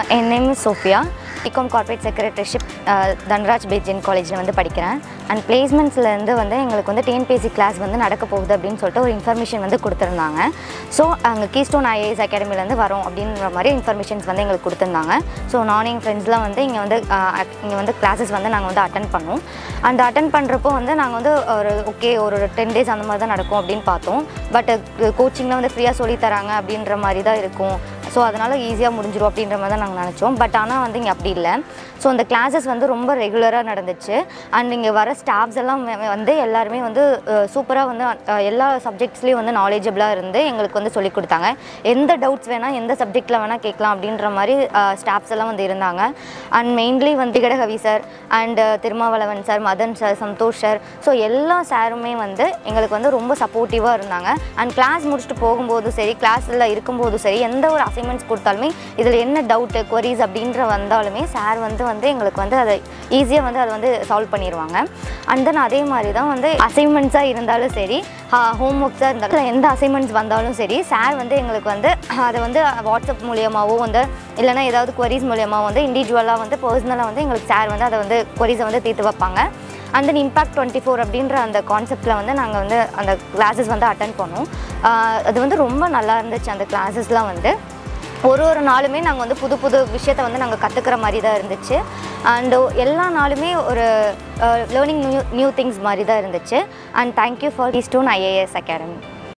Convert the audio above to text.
என் name Sophia டிகாம் corporate secretaryship Dhanraj Baid Jain காலேஜில் வந்து படிக்கிறேன் அண்ட் பிளேஸ்மெண்ட்ஸ்லேருந்து வந்து எங்களுக்கு வந்து டிஎன்பிஎஸ்சி கிளாஸ் வந்து நடக்க போகுது அப்படின்னு சொல்லிட்டு ஒரு இன்ஃபர்மேஷன் வந்து கொடுத்துருந்தாங்க ஸோ அங்கே கீஸ்டோன் ஐஏஎஸ் அகாடமிலேருந்து வரோம் அப்படின்ற மாதிரி இன்ஃபர்மேஷன்ஸ் வந்து எங்களுக்கு கொடுத்துருந்தாங்க ஸோ நானும் எங்கள் ஃப்ரெண்ட்ஸ்லாம் வந்து இங்கே வந்து இங்கே வந்து கிளாஸஸ் வந்து நாங்கள் வந்து அட்டன் பண்ணோம் அண்ட் அட்டன் பண்ணுறப்போ வந்து நாங்கள் வந்து ஒரு ஓகே ஒரு டென் டேஸ் அந்த மாதிரி தான் நடக்கும் அப்படின்னு பார்த்தோம் பட் கோச்சிங்கில் வந்து ஃப்ரீயாக சொல்லித் தராங்க அப்படின்ற மாதிரி தான் இருக்கும் ஸோ அதனால் ஈஸியாக முடிஞ்சிரும் அப்படின்ற மாதிரி தான் நாங்கள் நினச்சோம் பட் ஆனால் வந்து இங்கே அப்படி இல்லை ஸோ அந்த கிளாஸஸ் வந்து ரொம்ப ரெகுலராக நடந்துச்சு அண்ட் இங்கே வர ஸ்டாஃப்ஸ் எல்லாம் வ- வந்து எல்லாருமே வந்து சூப்பராக வந்து அஹ், எல்லா சப்ஜெக்ட்ஸ்லேயும் வந்து நாலேஜபிளாக இருந்து எங்களுக்கு வந்து சொல்லிக் கொடுத்தாங்க எந்த டவுட்ஸ் வேணால் எந்த சப்ஜெக்டில் வேணால் கேட்கலாம் அப்படின்ற மாதிரி ஸ்டாஃப்ஸ் எல்லாம் வந்து இருந்தாங்க அண்ட் மெயின்லி வந்து திகடகவி sir and Thirumavalavan sir Madhan sir Santhosh sir so எல்லா சாருமே வந்து எங்களுக்கு வந்து ரொம்ப சப்போர்ட்டிவாக இருந்தாங்க அண்ட் கிளாஸ் முடிச்சுட்டு போகும்போதும் சரி கிளாஸில் இருக்கும்போதும் சரி எந்த ஒரு அசைன்மெண்ட்ஸ் கொடுத்தாலுமே இதில் என்ன டவுட்டு queries அப்படின்ற வந்தாலுமே சார் வந்து வந்து எங்களுக்கு வந்து அதை ஈஸியாக வந்து அதை வந்து சால்வ் பண்ணிடுவாங்க அண்ட் தென் அதே மாதிரி தான் வந்து அசைன்மெண்ட்ஸாக இருந்தாலும் சரி ஹோம் ஒர்க்ஸாக இருந்தாலும் எந்த அசைன்மெண்ட்ஸ் வந்தாலும் சரி சார் வந்து எங்களுக்கு வந்து அதை வந்து வாட்ஸ்அப் மூலியமாகவோ வந்து இல்லைன்னா ஏதாவது queries மூலியமாக வந்து இண்டிவிஜுவலாக வந்து பர்சனலாக வந்து எங்களுக்கு சார் வந்து அதை வந்து queries-அ வந்து தீர்த்து வைப்பாங்க and then impact twenty four அப்படின்ற அந்த கான்செப்டில் வந்து நாங்கள் வந்து அந்த கிளாஸஸ் வந்து அட்டன் பண்ணோம் ஆஹ் அது வந்து ரொம்ப நல்லா இருந்துச்சு அந்த கிளாஸஸ்லாம் வந்து ஒரு ஒரு நாளுமே நாங்கள் வந்து புது புது விஷயத்தை வந்து நாங்கள் கற்றுக்கிற மாதிரி தான் இருந்துச்சு அண்டு எல்லா நாளுமே ஒரு லேர்னிங் நியூ நியூ திங்ஸ் மாதிரி தான் இருந்துச்சு and thank you for the Stone IAS academy